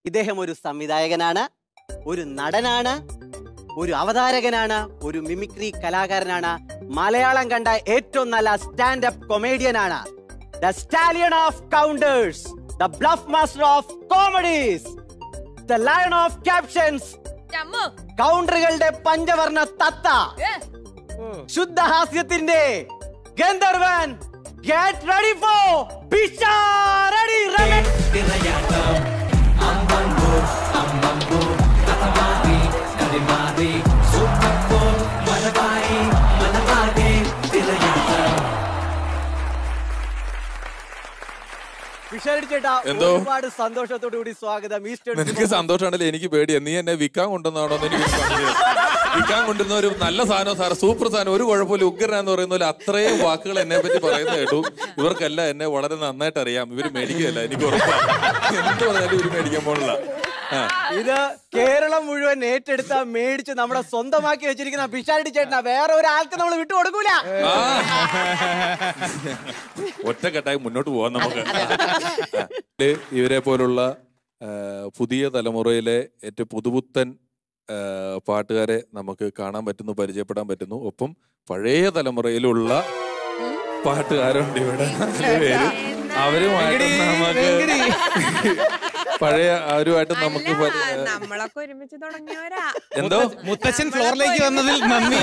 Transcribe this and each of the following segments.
ഇദ്ദേഹം ഒരു സംവിധായകനാണ് ഒരു നടനാണ് ഒരു അവതാരകനാണ് ഒരു മിമിക്രി കലാകാരനാണ് മലയാളം കണ്ട ഏറ്റവും നല്ല സ്റ്റാൻഡപ്പ് കൊമേഡിയനാണ് the stallion of counters the bluff master of comedies the lion of captions ചമ്മു കൗണ്ടറുകളുടെ പഞ്ചവർണ്ണ തത്ത ഏ, ശുദ്ധഹാസ്യത്തിന്റെ ഗന്ധർവൻ get ready for Pisharody Ramesh Pisharody ചേട്ടാ എന്തോ? ഒരുപാട് സന്തോഷത്തോടു കൂടി സ്വാഗതം ഈസ്റ്റേൺ നിനക്ക് സന്തോഷമാണല്ലോ എനിക്ക് പേടിയാ നീ എന്നെ വിൽക്കാൻ കൊണ്ടുവന്നാണോ എന്ന് എനിക്ക് സംശയം. വിൽക്കാൻ കൊണ്ടുവന്ന ഒരു നല്ല സാധനം സാർ സൂപ്പർ സാധനം ഒരു കുഴപ്പമില്ല ഉഗ്രനാന്ന് പറയുന്ന പോലെ അത്രയും വാക്കുകൾ എന്നെ പറ്റി പറയുന്നത് കേട്ടു ഇവർക്കെല്ലാം എന്നെ വളരെ നന്നായിട്ട് അറിയാം ഇവര് മേടിക്കുകയല്ല എനിക്ക് ഉറപ്പാണ് എന്ത് പറഞ്ഞാലും ഇവര് മേടിക്കാൻ പോണില്ല ആ ഇത് കേരളം മുഴുവൻ ഏറ്റെടുത്ത മേടിച്ച് നമ്മുടെ സ്വന്തമാക്കി വെച്ചിരിക്കുന്ന പിഷാരടി ചേട്ടനാ വേറെ ഒരാൾക്ക് നമ്മൾ വിട്ടുകൊടുക്കൂല ആ. ഒറ്റക്കെട്ടായി മുന്നോട്ട് പോവാം നമുക്ക് ഇത് ഇവരെ പോലുള്ള ആ, പുതിയ തലമുറയിലെ ഏറ്റവും പുതുപുത്തൻ ആ, പാട്ടുകാരെ നമുക്ക് കാണാൻ പറ്റുന്നു പരിചയപ്പെടാൻ പറ്റുന്നു ഒപ്പം പഴയ തലമുറയിലുള്ള പാട്ടുകാരുണ്ട് ഇവിടെ നാല് പേര് അവരുമായിട്ട് നമുക്ക് പഴയ അവരുമായിട്ട് നമുക്ക് പരി- അല്ല, നമ്മളൊക്കെ ഒരുമിച്ച് തുടങ്ങിയവരാ എന്തോ മുത്തച്ഛൻ ഫ്ലോറിലേക്ക് വന്നതിൽ നന്ദി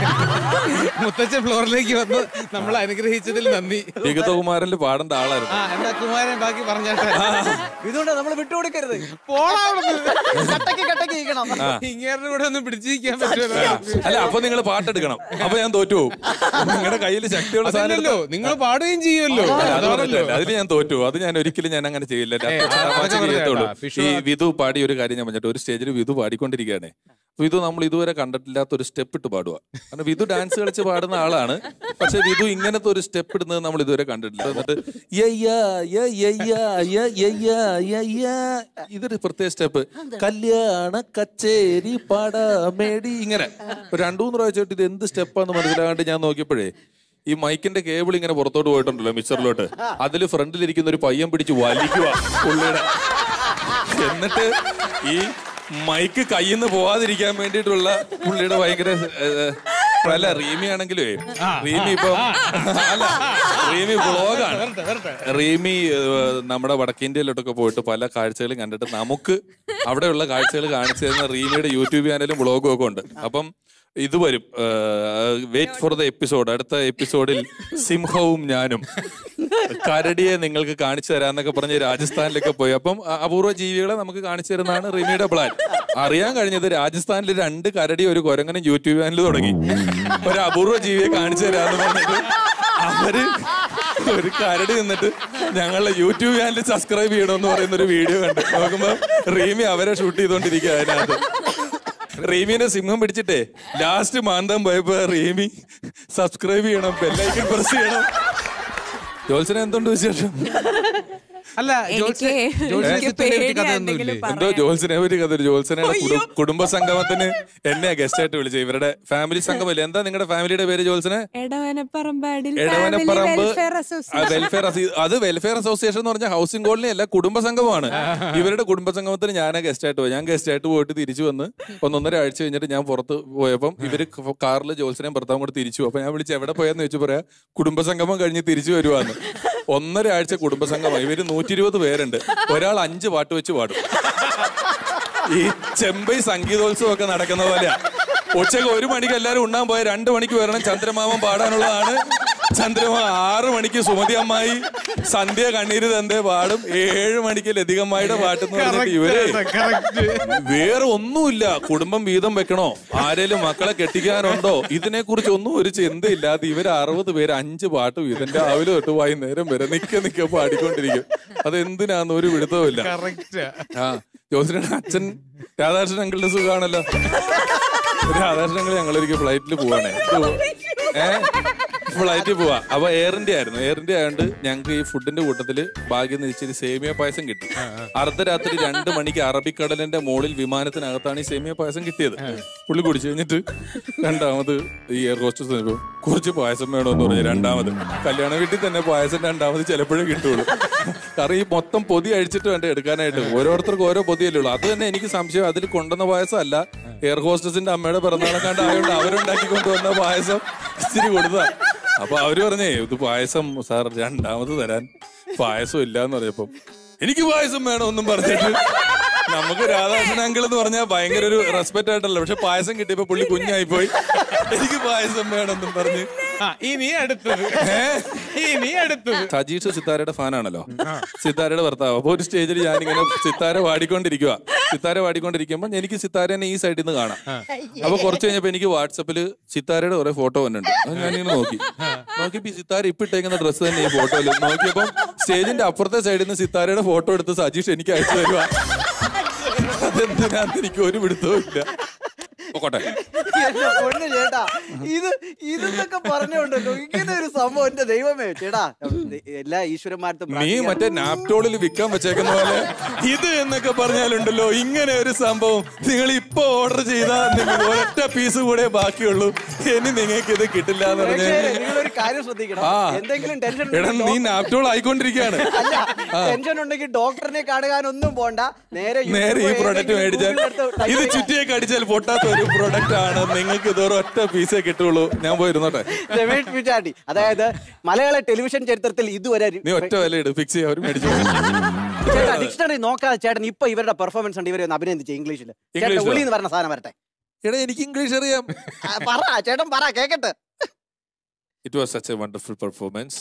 മുത്തച്ഛൻ ഫ്ലോറിലേക്ക് വന്ന് നമ്മൾ അനുഗ്രഹിച്ചതിൽ നന്ദി വിഗതകുമാരനിൽ പാടേണ്ട ആളായിരുന്നു ആ എന്നാ കുമാരൻ ബാക്കി പറഞ്ഞാട്ടെ ഇതുകൊണ്ട് നമ്മൾ വിട്ടുകൊടുക്കരുത് പോടാ അവിടുന്ന്. കട്ടക്ക് കട്ടക്ക് ഇരിക്കണം ഇങ്ങേരുടെ കൂടെ ഒന്ന് പിടിച്ചിരിക്കാൻ പറ്റുമല്ലോ അല്ല അപ്പൊ നിങ്ങൾ പാട്ടെടുക്കണം അപ്പൊ ഞാൻ തോറ്റു പോകും നിങ്ങളുടെ കയ്യിൽ ശക്തിയുള്ള സാധനം അതല്ലല്ലോ നിങ്ങൾ പാടുകയും ചെയ്യുമല്ലോ അല്ല, അത് അതാണല്ലോ പറഞ്ഞില്ല. അതിൽ ഞാൻ തോറ്റു അത് ഞാൻ ഒരിക്കലും ഞാൻ അങ്ങനെ ചെയ്യില്ല ഏ, അതൊക്കെ അതൊക്കെ തമാശക്ക് പറഞ്ഞേട്ടാ. ചെയ്യത്തുള്ളൂ. ഫിഷു ഈ ആ- വിധു പാടി ഒരു കാര്യം ഞാൻ പറഞ്ഞിട്ട് ഒരു സ്റ്റേജിൽ വിധു പാടിക്കൊണ്ടിരിക്കുകയാണ് വിധു നമ്മൾ ഇതുവരെ കണ്ടിട്ടില്ലാത്ത ഒരു സ്റ്റെപ്പ് ഇട്ട് പാടുക കാരണം വിധു ഡാൻസ് കളിച്ച് പാടുന്ന ആളാണ് പക്ഷെ വിധു ഇങ്ങനത്തെ ഒരു സ്റ്റെപ്പ് ഇടുന്നത് നമ്മൾ ഇതുവരെ കണ്ടിട്ടില്ല എന്നിട്ട് യയ്യാ, യ യയ്യാ, യ യയ്യാ, യയ്യാ. ഇതൊരു പ്രത്യേക സ്റ്റെപ്പ് കല്യാണ കച്ചേരി പടമേടി ഇങ്ങനെ ഒരു രണ്ടു മൂന്ന് പ്രാവശ്യമായിട്ട് ഇത് എന്ത് സ്റ്റെപ്പാന്ന് മനസ്സിലാകാണ്ട് ഞാൻ നോക്കിയപ്പോഴേ ഈ മൈക്കിന്റെ കേബിൾ ഇങ്ങനെ പുറത്തോട്ട് പോയിട്ടുണ്ടല്ലോ മിക്സറിലോട്ട് അതിൽ ഫ്രണ്ടിലിരിക്കുന്ന ഒരു പയ്യൻ പിടിച്ച് വലിക്കുക പുള്ളിയുടെ എന്നിട്ട് ഈ മൈക്ക് കയ്യിൽ നിന്ന് പോവാതിരിക്കാൻ വേണ്ടിയിട്ടുള്ള പുള്ളിയുടെ ഭയങ്കര ഏഹ്, അല്ല റീമി ആണെങ്കിലേ റീമി ഇപ്പം അല്ല റീമി ബ്ലോഗാണ് റീമി ഏഹ്, നമ്മുടെ വടക്കേന്ത്യയിലോട്ടൊക്കെ പോയിട്ട് പല കാഴ്ചകളും കണ്ടിട്ട് നമുക്ക് അവിടെയുള്ള കാഴ്ചകൾ കാണിച്ചു തരുന്ന റീമിയുടെ യൂട്യൂബ് ചാനലും ബ്ലോഗും ഒക്കെ ഉണ്ട് അപ്പം ഇത് വരും വെയിറ്റ് ഫോർ ദ എപ്പിസോഡ് അടുത്ത എപ്പിസോഡിൽ സിംഹവും ഞാനും കരടിയെ നിങ്ങൾക്ക് കാണിച്ചു തരാന്നൊക്കെ പറഞ്ഞ് രാജസ്ഥാനിലൊക്കെ പോയി അപ്പം അ- അപൂർവ ജീവികളെ നമുക്ക് കാണിച്ചു തരുന്നതാണ് റിമിയുടെ പ്ലാൻ അറിയാൻ കഴിഞ്ഞത് രാജസ്ഥാനിൽ രണ്ട് കരടി ഒരു കുരങ്ങനും യൂട്യൂബ് ചാനൽ തുടങ്ങി ഒരു അപൂർവ ജീവിയെ കാണിച്ചു തരാന്ന് പറഞ്ഞിട്ട് അവര് ഒരു കരടി നിന്നിട്ട് ഞങ്ങളുടെ യൂട്യൂബ് ചാനൽ സബ്സ്ക്രൈബ് ചെയ്യണമെന്ന് പറയുന്ന ഒരു വീഡിയോ കണ്ടു നോക്കുമ്പോ റീമി അവരെ ഷൂട്ട് ചെയ്തോണ്ടിരിക്കുക അതിനകത്ത് റീമിനെ സിംഹം പിടിച്ചിട്ടേ ലാസ്റ്റ് മാന്തം പോയപ്പോ റീമി സബ്സ്ക്രൈബ് ചെയ്യണം ബെല്ലൈക്കൻ പ്രസ് ചെയ്യണം ജോത്സന എന്തുണ്ട് വിശേഷം അല്ല ജോത്സ്യ- എനിക്ക് ജോത്സ്യനെ എനിക്ക് പറ്റി കഥയൊന്നുമില്ലേ? പേടിയാ എന്തെങ്കിലും എന്തോ ജോത്സനെ ഒരു കഥ ജോത്സനയുടെ കുടു- കുടുംബ സംഗമത്തിന് എന്നെ ഗസ്റ്റ് ആയിട്ട് വിളിച്ചത് ഇവരുടെ ഫാമിലി സംഗമല്ലേ എന്താ നിങ്ങളുടെ ഫാമിലിയുടെ പേര് ജോത്സനെ എടവനപ്പറമ്പാടിൽ എടവനപ്പറമ്പ് വെൽഫെയർ അസോസിയേഷൻ വെൽഫെയർ അത് വെൽഫെയർ അസോസിയേഷൻ എന്ന് പറഞ്ഞാൽ ഹൗസിംഗ് കോളനി അല്ല കുടുംബ സംഗമമാണ് ഇവരുടെ കുടുംബ സംഗമത്തിന് ഞാൻ ഗസ്റ്റ് ആയിട്ട് പോയി ഞാൻ ഗസ്റ്റ് ആയിട്ട് പോയിട്ട് തിരിച്ചു വന്ന് ഒന്നൊന്നര ആഴ്ച കഴിഞ്ഞിട്ട് ഞാൻ പുറത്ത് പോയപ്പം ഇവര് കാറിൽ ജോത്സനെയും ഭർത്താവും കൂടെ തിരിച്ചു അപ്പൊ ഞാൻ വിളിച്ച് എവിടെ പോയെന്ന് ചോദിച്ചു പറയാ കുടുംബ സംഗമം കഴിഞ്ഞ് തിരിച്ചു വരുവാന്ന് ഒന്നര ആഴ്ച കുടുംബ സംഗമം ഇവര് നൂറ്റി ഇരുപത് പേരുണ്ട് ഒരാൾ അഞ്ച് പാട്ട് വെച്ച് പാടും ഈ ചെമ്പൈ സംഗീതോത്സവം ഒക്കെ നടക്കുന്ന പോലെയാ ഉച്ചക്ക് ഒരു മണിക്ക് എല്ലാരും ഉണ്ണാൻ പോയ രണ്ട് മണിക്ക് വരണം ചന്ദ്രമാമൻ പാടാനുള്ളതാണ് ചന്ദ്രമാ ആറ് മണിക്ക് സുമതി അമ്മായി സന്ധ്യ കണ്ണീര് തന്തേ പാടും ഏഴ് മണിക്ക് ലതികമ്മായിയുടെ പാട്ടെന്ന് പറഞ്ഞിട്ട് ഇവര് വേറെ ഒന്നുമില്ല കുടുംബം വീതം വെക്കണോ ആരേലും മക്കളെ കെട്ടിക്കാനുണ്ടോ ഇതിനെ കുറിച്ച് ഒന്നും ഒരു ചിന്തയില്ലാതെ ഇവര് അറുപത് പേര് അഞ്ച് പാട്ട് വീതം രാവിലെ തൊട്ട് വൈകുന്നേരം വരെ നിക്ക നിക്ക പാടിക്കൊണ്ടിരിക്കും അത് എന്തിനാന്ന് ഒരു പിടുത്തവുമില്ല കറക്റ്റ് ആ ജോസിന്റെ അച്ഛൻ രാധാകൃഷ്ണൻ അങ്കിളുടെ സുഖമാണല്ലോ രാധാകൃഷ്ണൻ അങ്കിൾ ഞങ്ങളൊരിക്കൽ ഫ്ലൈറ്റിൽ പോവാണേ ഏ ഫ്ലൈറ്റിൽ പോവാ അപ്പൊ എയർ ഇന്ത്യ ആയിരുന്നു എയർ ഇന്ത്യ ആയതുകൊണ്ട് ഞങ്ങൾക്ക് ഈ ഫുഡിന്റെ കൂട്ടത്തില് ഭാഗ്യം എന്ന് ഇച്ചിരി സേമിയ പായസം കിട്ടി അർദ്ധരാത്രി രണ്ട് മണിക്ക് അറബിക്കടലിന്റെ മുകളിൽ വിമാനത്തിനകത്താണ് ഈ സേമിയ പായസം കിട്ടിയത് പുള്ളി കുടിച്ചു കഴിഞ്ഞിട്ട് രണ്ടാമത് ഈ എയർ ഹോസ്റ്റസ് വന്നപ്പോ കുറച്ച് പായസം വേണമെന്ന് പറഞ്ഞു രണ്ടാമത് കല്യാണ വീട്ടിൽ തന്നെ പായസം രണ്ടാമത് ചിലപ്പോഴും കിട്ടുള്ളൂ കാരണം ഈ മൊത്തം പൊതി അഴിച്ചിട്ട് വേണ്ട എടുക്കാനായിട്ട് ഓരോരുത്തർക്കും ഓരോ പൊതിയല്ലേ ഉള്ളൂ അത് തന്നെ എനിക്ക് സംശയം അതിൽ കൊണ്ടുവന്ന പായസം അല്ല എയർ ഹോസ്റ്റസിന്റെ അമ്മയുടെ പിറന്നാളം കണ്ട് ആയതുകൊണ്ട് അവരുണ്ടാക്കി കൊണ്ടുവന്ന പായസം ഇച്ചിരി കൊടുത്തതാ അപ്പൊ അവര് പറഞ്ഞേ ഇത് പായസം സാർ രണ്ടാമത് തരാൻ പായസം ഇല്ല എന്ന് പറഞ്ഞപ്പം എനിക്ക് പായസം വേണമെന്നും പറഞ്ഞിട്ട് നമുക്ക് രാധാകൃഷ്ണൻ അങ്കിൾ എന്ന് പറഞ്ഞാൽ ഭയങ്കര ഒരു റെസ്പെക്ട് ആയിട്ടല്ല പക്ഷെ പായസം കിട്ടിയപ്പോ പുള്ളി കുഞ്ഞായി പോയി എനിക്ക് പായസം വേണമെന്നും പറഞ്ഞ് ആ ഇനി അടുത്തത് ഇനി അടുത്തത് സജീഷ് സിത്താരയുടെ ഫാനാണല്ലോ സിത്താരയുടെ ഭർത്താവ് അപ്പൊ ഒരു സ്റ്റേജിൽ ഞാനിങ്ങനെ സിത്താര പാടിക്കൊണ്ടിരിക്കുക സിത്താര പാടിക്കൊണ്ടിരിക്കുമ്പോൾ എനിക്ക് സിത്താരനെ ഈ സൈഡിൽ നിന്ന് കാണാം അപ്പൊ കുറച്ച് കഴിഞ്ഞപ്പോ എനിക്ക് വാട്സപ്പിൽ സിത്താരയുടെ കുറെ ഫോട്ടോ വന്നിട്ടുണ്ട് അത് ഞാനിങ്ങനെ നോക്കി നോക്കിയപ്പോ ഈ സിത്താര ഇപ്പൊ ഇട്ടേക്കുന്ന ഡ്രസ്സ് തന്നെ ഈ ഫോട്ടോയിൽ നോക്കിയപ്പം സ്റ്റേജിന്റെ അപ്പുറത്തെ സൈഡിൽ നിന്ന് സിത്താരയുടെ ഫോട്ടോ എടുത്ത് സജീഷ് എനിക്ക് അയച്ചു തരുക അതെന്തിനാന്ന് എനിക്ക് ഒരു പിടുത്തവും ഇല്ല പോട്ടെ എന്റെ പൊണ്ണ് ചേട്ടാ ഇത് ഇതെന്നൊക്കെ പറഞ്ഞോണ്ടല്ലോ ഇങ്ങനെ ഒരു സംഭവം എന്റെ ദൈവമേ ചേട്ടാ എല്ലാ ഈശ്വരന്മാരത്തും നീ പ്രാർത്ഥിക്കാം. മറ്റേ നാപ്റ്റോളിൽ വിൽക്കാൻ വെച്ചേക്കുന്ന പോലെ ഇത് എന്നൊക്കെ പറഞ്ഞാലുണ്ടല്ലോ ഇങ്ങനെ ഒരു സംഭവം നിങ്ങൾ ഇപ്പൊ ഓർഡർ ചെയ്താൽ നിങ്ങൾ ഒറ്റ പീസ് കൂടെ ബാക്കിയുള്ളൂ ഇനി നിങ്ങൾക്ക് ഇത് കിട്ടില്ല എന്ന് പ്രേക്ഷകരെ, പറഞ്ഞാൽ നിങ്ങളൊരു കാര്യം ശ്രദ്ധിക്കണം ആ. എന്തെങ്കിലും ടെൻഷൻ എടാ നീ നാപ്റ്റോൾ ആയിക്കൊണ്ടിരിക്കുകയാണ് അല്ല ടെൻഷൻ ഉണ്ടെങ്കിൽ ഡോക്ടറിനെ കാണുകാനൊന്നും പോണ്ട നേരെ നേരെ ഈ യൂട്യൂബോ പ്രൊഡക്റ്റ് ഏതെങ്കിലും മേടിച്ചാൽ Google എടുത്ത് type ഇത് ചെയ്യുക. ചുറ്റിയൊക്കെ അടിച്ചാൽ പൊട്ടാത്ത ഒരു പ്രൊഡക്റ്റ് ആണ് നിങ്ങൾക്ക് ഇതൊരു ഒറ്റ പീസേ കിട്ടുള്ളൂ ഞാൻ പോയിരുന്നോട്ടെ രമേഷ് പിച്ചാട്ടി അതായത് മലയാള ടെലിവിഷൻ ചരിത്രത്തിൽ ഇതുവരെ നീ ഒറ്റ വില ഇട് ഫിക്സ് ചെയ്യാൻ അവർ മേടിച്ചു ചേട്ടാ ഡിക്ഷണറി നോക്കാതെ ചേട്ടൻ ഇപ്പൊ ഇവരുടെ പെർഫോമൻസ് ഉണ്ട് ഇവരെ ഒന്ന് അഭിനന്ദിച്ച് ഇംഗ്ലീഷിൽ ചേട്ടൻ ഇംഗ്ലീഷിലോ? ഉള്ളി എന്ന് പറഞ്ഞ സാധനം വരട്ടെ എടാ എനിക്ക് ഇംഗ്ലീഷ് അറിയാം ആ, പറ ചേട്ടൻ പറ കേക്കട്ടെ it was such a wonderful performance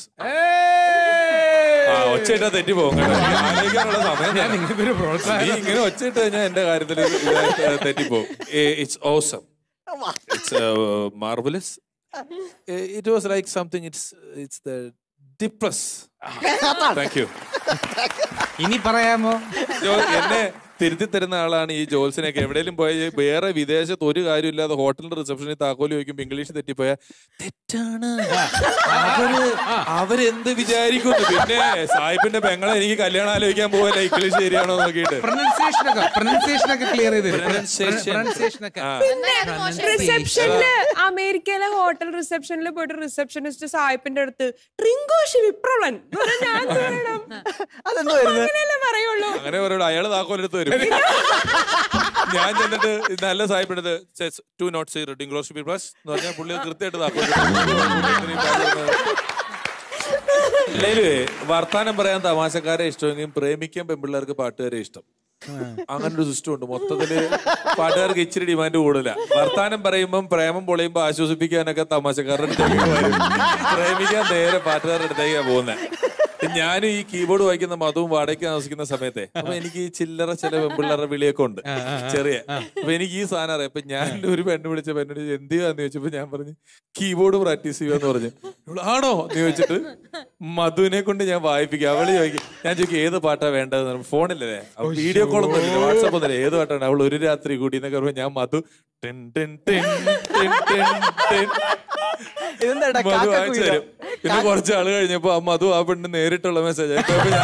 ആ ഒച്ചയിട്ടാ തെറ്റി പോകും കേട്ടോ എനിക്ക് ആലോചിക്കാനുള്ള സമയം ഞാൻ തന്നെ. നിങ്ങൾക്കൊരു നീ പ്രോത്സാഹനം ഇങ്ങനെ ഒച്ചയിട്ട് കഴിഞ്ഞാൽ എന്റെ കാര്യത്തിൽ തെറ്റിപ്പോവും it's awesome it's marvelous it was like something it's it's the ഡിപ്ലസ് താങ്ക് യു ഇനി പറയാമോ എന്നെ തിരുത്തി തരുന്ന ആളാണ് ഈ ജോൽസിനൊക്കെ എവിടെയെങ്കിലും പോയ വേറെ വിദേശത്ത് ഒരു കാര്യമില്ലാതെ ഹോട്ടലിന്റെ റിസപ്ഷനിൽ താക്കോല് ചോദിക്കുമ്പോ ഇംഗ്ലീഷ് തെറ്റിപ്പോയ തെറ്റാണ് അവര് അവരെന്ത് വിചാരിക്കുന്നു പിന്നെ സാഹിബിന്റെ പെങ്ങളെ എനിക്ക് കല്യാണം ആലോചിക്കാൻ പോവല്ല ഇംഗ്ലീഷ് ശരിയാണോ നോക്കിയിട്ട് പ്രൊനൗൺസിയേഷൻ ഒക്കെ പ്രൊനൗൺസിയേഷൻ ഒക്കെ ക്ലിയർ ചെയ്ത് Pronunciation. പ്രൊനൗൺസിയേഷൻ ഒക്കെ ആ. റിസപ്ഷനില് അമേരിക്കയിലെ ഹോട്ടൽ റിസപ്ഷനിൽ പോയിട്ട് റിസപ്ഷനിസ്റ്റ് സായിപ്പിന്റെ അടുത്ത് ട്രിങ്കോഷി വിപ്രളൻ എന്ന് പറഞ്ഞാ ഞാൻ എന്ത് പറയണം? അതെന്തോ വരുന്നത് അങ്ങനെയല്ലേ പറയുള്ളൂ അങ്ങനെ പറയൂ അയാള് താക്കോലെടുത്ത് വരും ഞാൻ ചെന്നിട്ട് നല്ല സാഹിബിന്റെ ടു നോട്ട് സീറോ ഡിംഗ്ലോസ് പ്ലസ് എന്ന് പറഞ്ഞാൽ പുള്ളി കൃത്യമായിട്ട് താക്കോല് വർത്താനം പറയാൻ തമാശക്കാരെ ഇഷ്ടമെങ്കിലും പ്രേമിക്കാൻ പെൺപിള്ളേർക്ക് പാട്ടുകാരെ ഇഷ്ടം അങ്ങനെ ഒരു സിസ്റ്റം ഉണ്ട് മൊത്തത്തില് പാട്ടുകാർക്ക് ഇച്ചിരി ഡിമാൻഡ് കൂടുതല വർത്താനം പറയുമ്പം പ്രേമം പൊളിയുമ്പോ ആശ്വസിപ്പിക്കാനൊക്കെ തമാശക്കാരുടെ അടുത്തേക്ക് വരും പ്രേമിക്കാൻ നേരെ പാട്ടുകാരുടെ അടുത്തേക്കാ പോകുന്നത് ഞാനും ഈ കീബോർഡ് വായിക്കുന്ന മതവും വാടകയ്ക്ക് താമസിക്കുന്ന സമയത്തെ അപ്പൊ എനിക്ക് ഈ ചില്ലറ ചില പെൺപിള്ളേരുടെ വിളിയൊക്കെ ഉണ്ട് ചെറിയ അപ്പൊ എനിക്ക് ഈ സാധനം അറിയാം അപ്പൊ ഞാൻ ഒരു പെണ്ണ് വിളിച്ച പെണ്ണോട് എന്ത് ചെയ്യാന്ന് ചോദിച്ചപ്പോ ഞാൻ പറഞ്ഞു കീബോർഡ് പ്രാക്ടീസ് ചെയ്യുമെന്ന് പറഞ്ഞു ഇവള്, ആണോ എന്ന് ചോദിച്ചിട്ട് മധുവിനെ കൊണ്ട് ഞാൻ വായിപ്പിക്കും അവള് ചോദിക്കും ഞാൻ ചോദിക്കും ഏത് പാട്ടാ വേണ്ടത് ഫോണിലല്ലേ വീഡിയോ കോൾ ഒന്നും ഇല്ല വാട്സപ്പ് ഒന്നുമില്ല ഏത് പാട്ടാണ് അവൾ ഒരു രാത്രി കൂടി എന്നൊക്കെ പറയുമ്പോൾ ഞാൻ മധു ടിൻ ടിൻ ടിൻ ടിൻ ടിൻ ടിൻ ഇതെന്താ മധു കാക്ക വായിച്ചു കുയിലോ? തരും പിന്നെ കുറച്ച് ആള് കഴിഞ്ഞപ്പോ ആ മധു ആ പെണ്ണ് നേരിട്ടുള്ള മെസ്സേജ്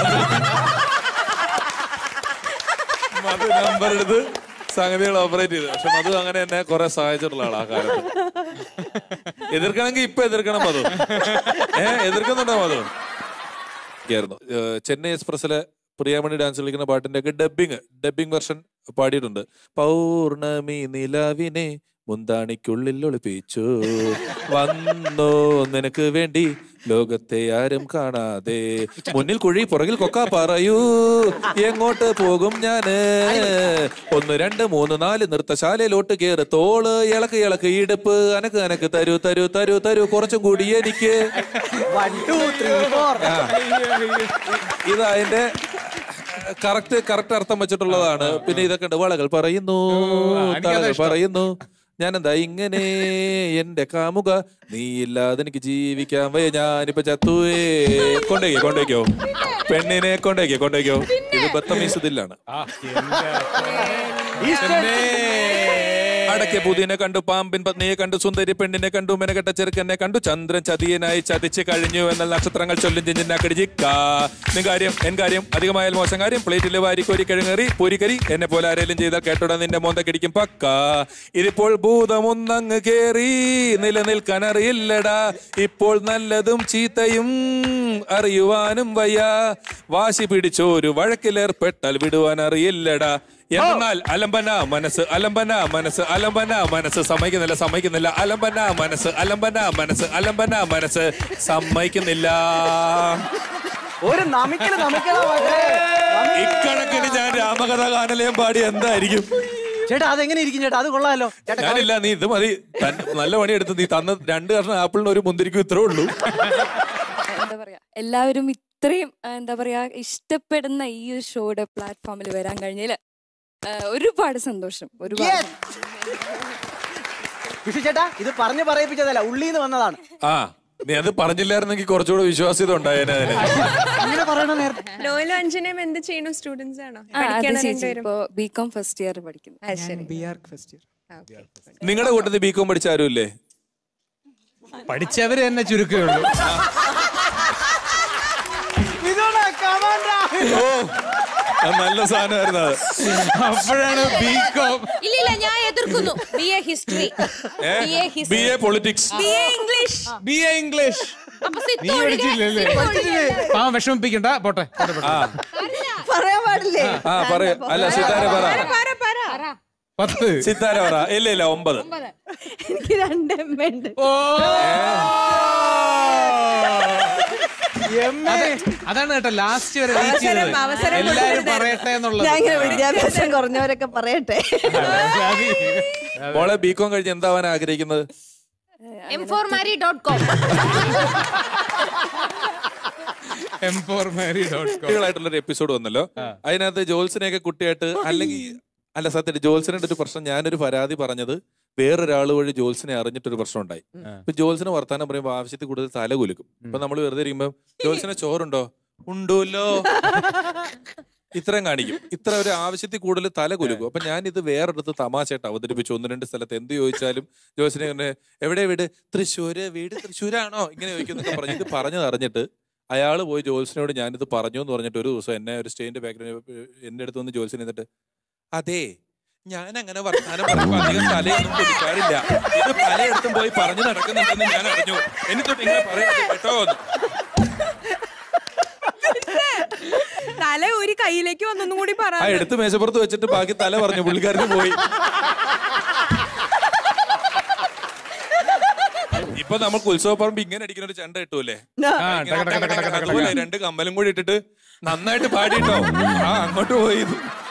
മധു നമ്പർ എടുത്ത് സംഗതികൾ ഓപ്പറേറ്റ് ചെയ്തു പക്ഷെ മധു അങ്ങനെ എന്നെ കുറെ സഹായിച്ചിട്ടുള്ള ആളാ ആ കാലത്ത് എതിർക്കണമെങ്കിൽ ഇപ്പൊ എതിർക്കണം മധു ഏ എതിർക്കുന്നുണ്ടോ മധു ആയിരുന്നു ഏഹ് ചെന്നൈ എക്സ്പ്രസിലെ പ്രിയാമണി ഡാൻസ് കളിക്കുന്ന പാട്ടിന്റെ ഒക്കെ ഡബിങ് ഡബിങ് വെർഷൻ പാടിയിട്ടുണ്ട് പൗർണമി നിലാവിനെ മുന്താണിക്കുള്ളിൽ ഒളിപ്പിച്ചു വന്നോ നിനക്ക് വേണ്ടി ലോകത്തെ ആരും കാണാതെ മുന്നിൽ കുഴി പുറകിൽ കൊക്ക പറയൂ എങ്ങോട്ട് പോകും ഞാന് ഒന്ന് രണ്ട് മൂന്ന് നാല് നൃത്തശാലയിലോട്ട് കേറ് തോള് ഇളക്ക് ഇളക്ക് ഇടുപ്പ് അനക്ക് അനക്ക് തരൂ തരൂ തരൂ തരൂ കുറച്ചും കൂടി എനിക്ക് One, two, three, four. ഇത് അതിന്റെ കറക്റ്റ് കറക്റ്റ് അർത്ഥം വെച്ചിട്ടുള്ളതാണ് പിന്നെ ഇതൊക്കെ ഉണ്ട് വളകൾ പറയുന്നു എനിക്കതാ തളകൾ ഇഷ്ടം. പറയുന്നു ഞാനെന്താ ഇങ്ങനെ എന്റെ കാമുക നീ ഇല്ലാതെ എനിക്ക് ജീവിക്കാൻ വയ്യ ഞാനിപ്പോ ചത്തുവേ കൊണ്ടേക്കോ കൊണ്ടേക്കോ പെണ്ണിനെ കൊണ്ടേക്കോ കൊണ്ടേക്കോ ഇത് ബത്തമീസ് ഇതിലാണ് Eastern- അടക്കിയ പുതിയനെ കണ്ടു പാമ്പിൻ പത്നിയെ കണ്ടു സുന്ദരി പെണ്ണിനെ കണ്ടു മെനകെട്ട ചെറുക്കനെ കണ്ടു ചന്ദ്രൻ ചതിയനായി ചതിച്ച് കഴിഞ്ഞു എന്നാൽ നക്ഷത്രങ്ങൾ ചൊല്ലും ചിഞ്ചിന്നാക്കടിജിക്ക നിൻ കാര്യം എൻ കാര്യം അധികമായാൽ മോശം കാര്യം പ്ലേറ്റിൽ വാരിക്കോരി കിഴങ്ങേറി പൂരിക്കരി എന്നെ പോലെ ആരെങ്കിലും ചെയ്താൽ കേട്ടോടാ നിന്റെ മോന്ത കിടിക്കും പക്ക ഇതിപ്പോൾ ഭൂതമൊന്നങ്ങ് കേറി നിലനിൽക്കാൻ അറിയില്ലടാ ഇപ്പോൾ നല്ലതും ചീത്തയും അറിയുവാനും വയ്യ വാശി പിടിച്ചോരു വഴക്കിലേർപ്പെട്ടാൽ വിടുവാൻ അറിയില്ലടാ എന്നാൽ അലമ്പന മനസ്സ് അലമ്പന മനസ്സ് അലമ്പന മനസ്സ് സമ്മതിക്കുന്നില്ല സമ്മതിക്കുന്നില്ല അലമ്പന മനസ്സ് അലമ്പന മനസ്സ് അലമ്പന മനസ്സ് സമ്മതിക്കുന്നില്ല ഒരു നമിക്കല് നമിക്കലാ മക്കളെ. ഇക്കണക്കിന് ഞാൻ രാമകഥ ഗാനലയം പാടി എന്തായിരിക്കും ചേട്ടാ അതെങ്ങനെ ഇരിക്കും ചേട്ടാ അത് കൊള്ളാലോ ചേട്ടാ ഞാനില്ല നീ ഇത് മതി തൻ- നല്ല പണിയെടുത്ത് നീ തന്ന രണ്ട് കഷ്ണം ആപ്പിളിന് ഒരു മുന്തിരിക്കും ഇത്രേ ഉള്ളൂ എന്താ പറയാ എല്ലാവരും ഇത്രയും ആ, എന്താ പറയാ ഇഷ്ടപ്പെടുന്ന ഈ ഒരു ഷോയുടെ പ്ലാറ്റ്ഫോമിൽ വരാൻ കഴിഞ്ഞതിൽ ഒരുപാട് സന്തോഷം ഒരുപാട് വിഷു ചേട്ടാ ഇത് പറഞ്ഞു പറയിപ്പിച്ചതല്ല ഉള്ളിന്ന് വന്നതാണ് ആ നീ അത് പറഞ്ഞില്ലായിരുന്നെങ്കിൽ കുറച്ചുകൂടെ വിശ്വാസ്യത ഉണ്ടായേനെ അതിന് അങ്ങനെ പറയണ നേരത്തെ ലോയിലും അഞ്ജനയും എന്ത് ചെയ്യണു സ്റ്റുഡൻസ് ആണോ ആ, അത് പഠിക്കണോ ചേച്ചി രണ്ടുപേരും? ഇപ്പോ ബി കോം ഫസ്റ്റ് ഇയർ പഠിക്കുന്നു ആ, ശരി നിങ്ങളുടെ കൂട്ടത്തിൽ ബികോം പഠിച്ച ആരുമില്ലേ പഠിച്ചവര് തന്നെ ചുരുക്കമുള്ളൂ ഇതോടാ കമാൻഡാ ഓ അത് നല്ല സാധനമായിരുന്നു അത് അപ്പോഴാണ് ബി കോം ഇല്ല ഇല്ല ഞാൻ എതിർക്കുന്നു B A history B A B history A politics English B A English അപ്പൊ നീ സിത്ത് ഒഴികെ പഠിച്ചില്ലല്ലേ സിത്ത് ഒഴികെ. പാവം വിഷമിപ്പിക്കണ്ട പോട്ടെ പോട്ടെ, പോട്ടെ. പറയാൻ പാടില്ലേ ആ പറയ അല്ല സിത്താര പറ പറ പറ പത്ത് സിത്താര പറ ഇല്ല ഇല്ല ഒമ്പത് എനിക്ക് രണ്ട് എം ഉണ്ട് ഓ അതെ, അതാണ് കേട്ടോ ലാസ്റ്റ് വരെ വെയിറ്റ് അവസരം- ചെയ്തത് അവസരം എല്ലാരും കൊടുത്തിരുന്നു. പറയട്ടെ എന്നുള്ളത് ഞാൻ ഇങ്ങനെ വിദ്യാഭ്യാസം കുറഞ്ഞവരൊക്കെ പറയട്ടെ മോളെ ബികോം കഴിഞ്ഞ് എന്താവാൻ ആഗ്രഹിക്കുന്നത് M four marry dot com M four marry dot com കുട്ടികളായിട്ടുള്ള ഒരു എപ്പിസോഡ് വന്നല്ലോ അതിനകത്ത് ജോൽസിനെയൊക്കെ കുട്ടിയായിട്ട് അല്ലെങ്കിൽ അല്ല സത്യം ജോൽസിനെ ഒരു പ്രശ്നം ഞാനൊരു പരാതി പറഞ്ഞത് വേറൊരാൾ വഴി ജോൽസിനെ അറിഞ്ഞിട്ടൊരു പ്രശ്നം ഉണ്ടായി ഇപ്പൊ ജോൽസിന് വർത്താനം പറയുമ്പോൾ ആവശ്യത്തിൽ കൂടുതൽ തല കുലുക്കും ഇപ്പൊ നമ്മൾ വെറുതെ ഇരിക്കുമ്പോ ജോൽസിനെ ചോറുണ്ടോ ഉണ്ടല്ലോ ഇത്രയും കാണിക്കും ഇത്ര ഒരു ആവശ്യത്തിൽ കൂടുതൽ തല കുലുക്കും അപ്പൊ ഞാൻ ഇത് വേറൊരിടത്ത് തമാശയായിട്ട് അവതരിപ്പിച്ചു ഒന്ന് രണ്ട് സ്ഥലത്ത് എന്ത് ചോദിച്ചാലും ജോസിനെ ഇങ്ങനെ എവിടെ വീട് തൃശ്ശൂര് വീട് തൃശ്ശൂരാണോ ഇങ്ങനെ ചോദിക്കുന്നൊക്കെ പറഞ്ഞു ഇത് പറഞ്ഞത് അറിഞ്ഞിട്ട് അയാൾ പോയി ജോൽസിനോട് ഞാനിത് പറഞ്ഞു എന്ന് പറഞ്ഞിട്ട് ഒരു ദിവസം എന്നെ ഒരു സ്റ്റേജിന്റെ ബാക്കിൽ എന്റെ അടുത്ത് വന്ന് ജോൽസിന് എന്നിട്ട് അതെ ഞാൻ അങ്ങനെ വർത്താനം പറയുമ്പോ അധികം തലയൊന്നും കൊടുക്കാറില്ല ഇത് പലയിടത്തും പോയി പറഞ്ഞു നടക്കുന്നുണ്ടെന്ന് ഞാൻ അറിഞ്ഞു എന്നിട്ട് ഇങ്ങനെ പറയരുത് കേട്ടോ എന്ന്. തല ഒരു കയ്യിലേക്ക് വന്നൊന്നും കൂടി പറ ആ എടുത്ത് മേശപ്പുറത്ത് വെച്ചിട്ട് ബാക്കി തല പറഞ്ഞു പുള്ളിക്കാരന് പോയി ഇപ്പൊ നമുക്ക് ഉത്സവ പറമ്പ് ഇങ്ങനെ അടിക്കുന്ന ഒരു ചെണ്ട കിട്ടൂലേ ആ ടക ടക ടക ടക ടക ടക. അതുപോലെ രണ്ട് കമ്മലും കൂടി ഇട്ടിട്ട് നന്നായിട്ട് പാടിട്ടോ ആ അങ്ങോട്ട് പോയി ഇത്.